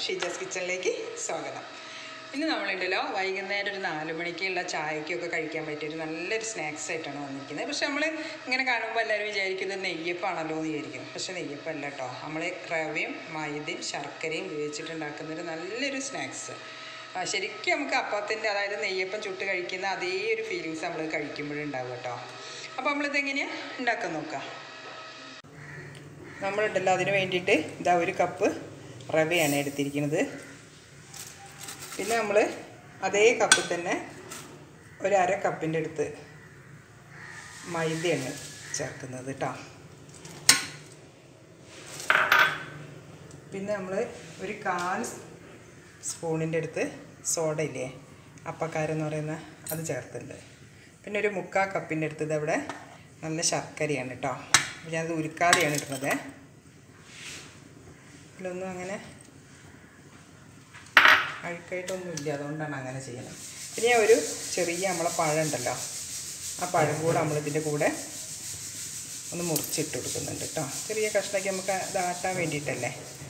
ഷീജാസ് കിച്ചണിലേക്ക് സ്വാഗതം ഇന്ന് നമ്മളുണ്ടല്ലോ വൈകുന്നേരം ഒരു നാല് മണിക്കുള്ള ചായക്കൊക്കെ കഴിക്കാൻ പറ്റിയ ഒരു നല്ലൊരു സ്നാക്സ് ആയിട്ടാണ് വന്നിരിക്കുന്നത് പക്ഷെ നമ്മൾ ഇങ്ങനെ കാണുമ്പോൾ എല്ലാവരും വിചാരിക്കുന്നത് നെയ്യപ്പാണല്ലോ എന്ന് വിചാരിക്കും പക്ഷെ നെയ്യപ്പല്ല കേട്ടോ നമ്മൾ റവയും മൈദയും ശർക്കരയും ഉപയോഗിച്ചിട്ടുണ്ടാക്കുന്ന ഒരു നല്ലൊരു സ്നാക്സ് ആ, ശരിക്കും നമുക്ക് അപ്പത്തിൻ്റെ അതായത് നെയ്യപ്പം ചുട്ട് കഴിക്കുന്ന അതേ ഒരു ഫീലിങ്സ് നമ്മൾ കഴിക്കുമ്പോഴുണ്ടാവും കേട്ടോ അപ്പോൾ നമ്മളിത് എങ്ങനെയാണ് ഉണ്ടാക്കാൻ നോക്കാം നമ്മളുണ്ടല്ലോ അതിന് വേണ്ടിയിട്ട് ഇതാ ഒരു കപ്പ് റവയാണ് എടുത്തിരിക്കുന്നത് പിന്നെ നമ്മൾ അതേ കപ്പിൽ തന്നെ ഒരു അര കപ്പിൻ്റെ അടുത്ത് മൈദയാണ് ചേർക്കുന്നത് കേട്ടോ പിന്നെ നമ്മൾ ഒരു കാൽ സ്പൂണിൻ്റെ അടുത്ത് സോഡ ഇല്ലേ അപ്പക്കാരെന്ന് പറയുന്ന അത് ചേർത്തിട്ടുണ്ട് പിന്നെ ഒരു മുക്കാൽ കപ്പിൻ്റെ അടുത്ത് ഇതവിടെ നല്ല ശർക്കരയാണ് കേട്ടോ അപ്പോൾ ഞാനത് ഉരുക്കാതെയാണ് ഇടുന്നത് ഇതിലൊന്നും അങ്ങനെ അഴുക്കായിട്ടൊന്നും ഇല്ല അതുകൊണ്ടാണ് അങ്ങനെ ചെയ്യുന്നത് പിന്നെ ഞാൻ ഒരു ചെറിയ നമ്മളെ പഴം ഉണ്ടല്ലോ ആ പഴം കൂടെ നമ്മളിതിൻ്റെ കൂടെ ഒന്ന് മുറിച്ചിട്ട് കൊടുക്കുന്നുണ്ട് കേട്ടോ ചെറിയ കഷ്ണമൊക്കെ നമുക്ക് ഇതാട്ടാൻ വേണ്ടിയിട്ടല്ലേ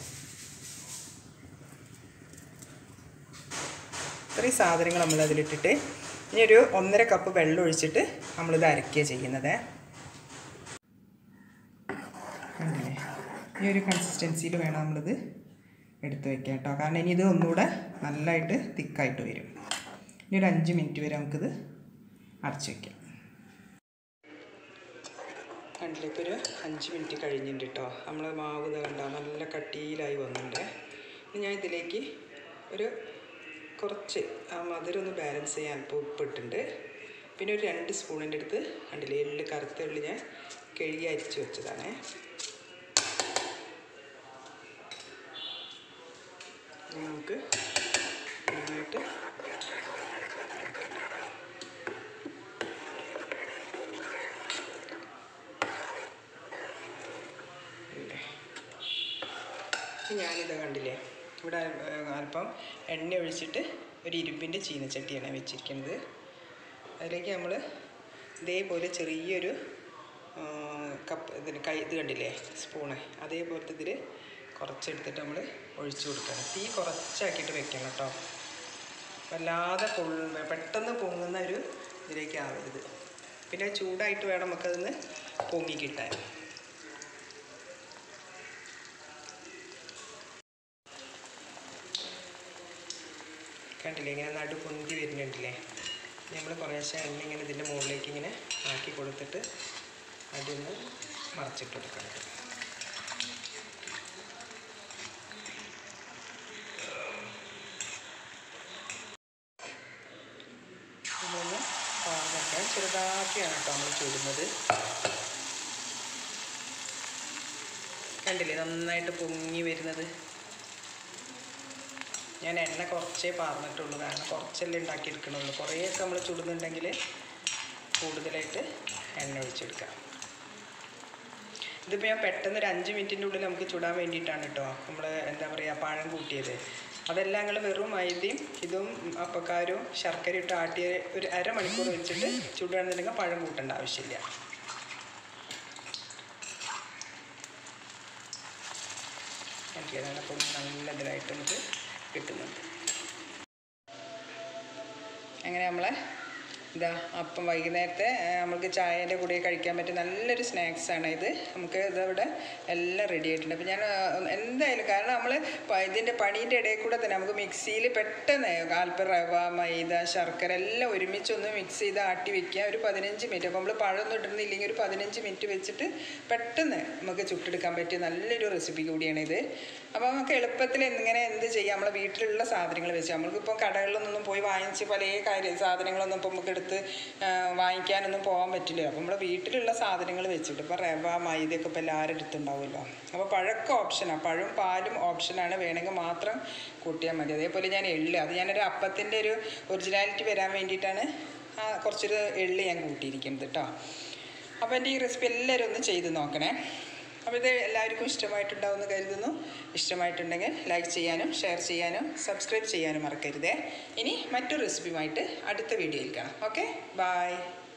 ഇത്രയും സാധനങ്ങൾ നമ്മൾ അതിലിട്ടിട്ട് ഇനി ഒരു ഒന്നര കപ്പ് വെള്ളം ഒഴിച്ചിട്ട് നമ്മളിത് അരയ്ക്കുക ചെയ്യുന്നത് കണ്ടില്ലേ ഈ ഒരു കൺസിസ്റ്റൻസിയിൽ വേണം നമ്മളിത് എടുത്ത് വെക്കാം കേട്ടോ കാരണം ഇനി ഇത് ഒന്നുകൂടെ നല്ലതായിട്ട് തിക്കായിട്ട് വരും ഇനി ഒരു അഞ്ച് മിനിറ്റ് വരെ നമുക്കിത് അടച്ചു വയ്ക്കാം കണ്ടില്ലേ ഇപ്പോൾ ഒരു അഞ്ച് മിനിറ്റ് കഴിഞ്ഞിട്ടുണ്ട് കേട്ടോ നമ്മൾ മാവ് ഇത് കണ്ടോ നല്ല കട്ടിയിലായി വന്നിട്ടുണ്ട് ഇനി ഞാൻ ഇതിലേക്ക് ഒരു കുറച്ച് ആ മധുരം ഒന്ന് ബാലൻസ് ചെയ്യാൻ അല്പം ഉപ്പിട്ടുണ്ട് പിന്നെ ഒരു രണ്ട് സ്പൂണിൻ്റെ അടുത്ത് കണ്ടില്ലേ എള്ള് കറുത്ത എള്ള് ഞാൻ കഴുകി അരിച്ച് വെച്ചതാണേ ഇനി നമുക്ക് നന്നായിട്ട് ഇല്ലേ. ഇനി ഞാനിത് കണ്ടില്ലേ ഇവിടെ ഏഹ്, അല്പം എണ്ണ ഒഴിച്ചിട്ട് ഒരു ഇരുമ്പിൻ്റെ ചീനച്ചട്ടിയാണ് വെച്ചിരിക്കുന്നത് അതിലേക്ക് നമ്മൾ ഇതേപോലെ ചെറിയൊരു ആ, കപ്പ് ഇതിന് കൈ ഇത് കണ്ടില്ലേ സ്പൂണ് അതേപോലത്തെ ഇതിൽ കുറച്ചെടുത്തിട്ട് നമ്മൾ ഒഴിച്ചു കൊടുക്കണം തീ കുറച്ചാക്കിയിട്ട് വെക്കണം കേട്ടോ വല്ലാതെ പൊള്ള പെട്ടെന്ന് പൊങ്ങുന്ന ഒരു ഇതിലേക്ക് ആവരുത് പിന്നെ ചൂടായിട്ട് വേണം നമുക്കതൊന്ന് പൊങ്ങി കിട്ടാൻ കണ്ടില്ലേ ഇങ്ങനെ നടു പൊന്തി വരുന്നുണ്ടല്ലേ നമ്മൾ കുറേശ്ശെ എണ്ണ ഇങ്ങനെ ഇതിൻ്റെ മുകളിലേക്ക് ഇങ്ങനെ ആക്കി കൊടുത്തിട്ട് അതൊന്ന് മറച്ചിട്ട് കൊടുക്കണം നമ്മളൊന്ന് പാർന്നിട്ട് ചെറുതാക്കിയാണ് കേട്ടോ നമ്മൾ ചൂടുന്നത് കണ്ടില്ലേ നന്നായിട്ട് പൊങ്ങി വരുന്നത് ഞാൻ എണ്ണ കുറച്ചേ പാർന്നിട്ടുള്ളൂ കാരണം കുറച്ചല്ലേ ഉണ്ടാക്കിയെടുക്കണുള്ളൂ കുറേയൊക്കെ നമ്മൾ ചുടുന്നുണ്ടെങ്കിൽ കൂടുതലായിട്ട് എണ്ണ ഒഴിച്ചെടുക്കാം ഇതിപ്പോൾ ഞാൻ പെട്ടെന്ന് ഒരു അഞ്ച് മിനിറ്റിൻ്റെ ഉള്ളിൽ നമുക്ക് ചുടാൻ വേണ്ടിയിട്ടാണ് കേട്ടോ നമ്മൾ എന്താ പറയുക പഴം കൂട്ടിയത് അതെല്ലാം ഞങ്ങൾ വെറും മൈദയും ഇതും അപ്പക്കാരും ശർക്കര ഇട്ട് ആട്ടിയ ഒരു അരമണിക്കൂർ വെച്ചിട്ട് ചുടുകയാണെന്നുണ്ടെങ്കിൽ പഴം കൂട്ടേണ്ട ആവശ്യമില്ല എനിക്ക് അതപ്പോൾ നല്ല ഇതിലായിട്ട് നമുക്ക് കിട്ടുന്നുണ്ട് അങ്ങനെ നമ്മളെ ഇതാ അപ്പം വൈകുന്നേരത്തെ ആ, നമുക്ക് ചായേൻ്റെ കൂടെ കഴിക്കാൻ പറ്റിയ നല്ലൊരു സ്നാക്സാണ് ഇത് നമുക്ക് ഇതവിടെ എല്ലാം റെഡി ആയിട്ടുണ്ട് അപ്പോൾ ഞാൻ ആ, എന്തായാലും കാരണം നമ്മൾ ഇതിൻ്റെ പണീൻ്റെ ഇടയിൽ കൂടെ തന്നെ നമുക്ക് മിക്സിയിൽ പെട്ടെന്ന് അല്പം റവ മൈദ ശർക്കര എല്ലാം ഒരുമിച്ചൊന്ന് മിക്സ് ചെയ്ത് ആട്ടി വെക്കുക ഒരു പതിനഞ്ച് മിനിറ്റ് അപ്പോൾ നമ്മൾ പഴമൊന്നും ഇടുന്നില്ലെങ്കിൽ ഒരു പതിനഞ്ച് മിനിറ്റ് വെച്ചിട്ട് പെട്ടെന്ന് നമുക്ക് ചുട്ടെടുക്കാൻ പറ്റിയ നല്ലൊരു റെസിപ്പി കൂടിയാണ് ഇത് അപ്പോൾ നമുക്ക് എളുപ്പത്തിൽ ഇങ്ങനെ എന്ത് ചെയ്യാം നമ്മളെ വീട്ടിലുള്ള സാധനങ്ങൾ വെച്ച് നമ്മൾക്കിപ്പോൾ കടകളിലൊന്നും പോയി വാങ്ങിച്ച് പല കാര്യം സാധനങ്ങളൊന്നും ഇപ്പോൾ നമുക്ക് എടുത്ത് ആ, വാങ്ങിക്കാനൊന്നും പോകാൻ പറ്റില്ല അപ്പോൾ നമ്മുടെ വീട്ടിലുള്ള സാധനങ്ങൾ വെച്ചിട്ട് ഇപ്പോൾ റവ മൈദയൊക്കെ ഇപ്പോൾ എല്ലാവരും അടുത്തുണ്ടാവുമല്ലോ അപ്പോൾ പഴമൊക്കെ ഓപ്ഷനാണ് പഴവും പാലും ഓപ്ഷനാണ് വേണമെങ്കിൽ മാത്രം കൂട്ടിയാൽ മതി അതേപോലെ ഞാൻ എള്ള് അത് ഞാനൊരു അപ്പത്തിൻ്റെ ഒരു ഒറിജിനാലിറ്റി വരാൻ വേണ്ടിയിട്ടാണ് ആ കുറച്ചൊരു എള്ള് ഞാൻ കൂട്ടിയിരിക്കുന്നത് കേട്ടോ അപ്പോൾ എൻ്റെ ഈ റെസിപ്പി എല്ലാവരും ഒന്ന് ചെയ്ത് നോക്കണേ അപ്പോൾ ഇത് എല്ലാവർക്കും ഇഷ്ടമായിട്ടുണ്ടാവുമെന്ന് കരുതുന്നു ഇഷ്ടമായിട്ടുണ്ടെങ്കിൽ ലൈക്ക് ചെയ്യാനും ഷെയർ ചെയ്യാനും സബ്സ്ക്രൈബ് ചെയ്യാനും മറക്കരുതേ ഇനി മറ്റൊരു റെസിപ്പിയുമായിട്ട് അടുത്ത വീഡിയോയിൽ കാണാം ഓക്കെ ബായ്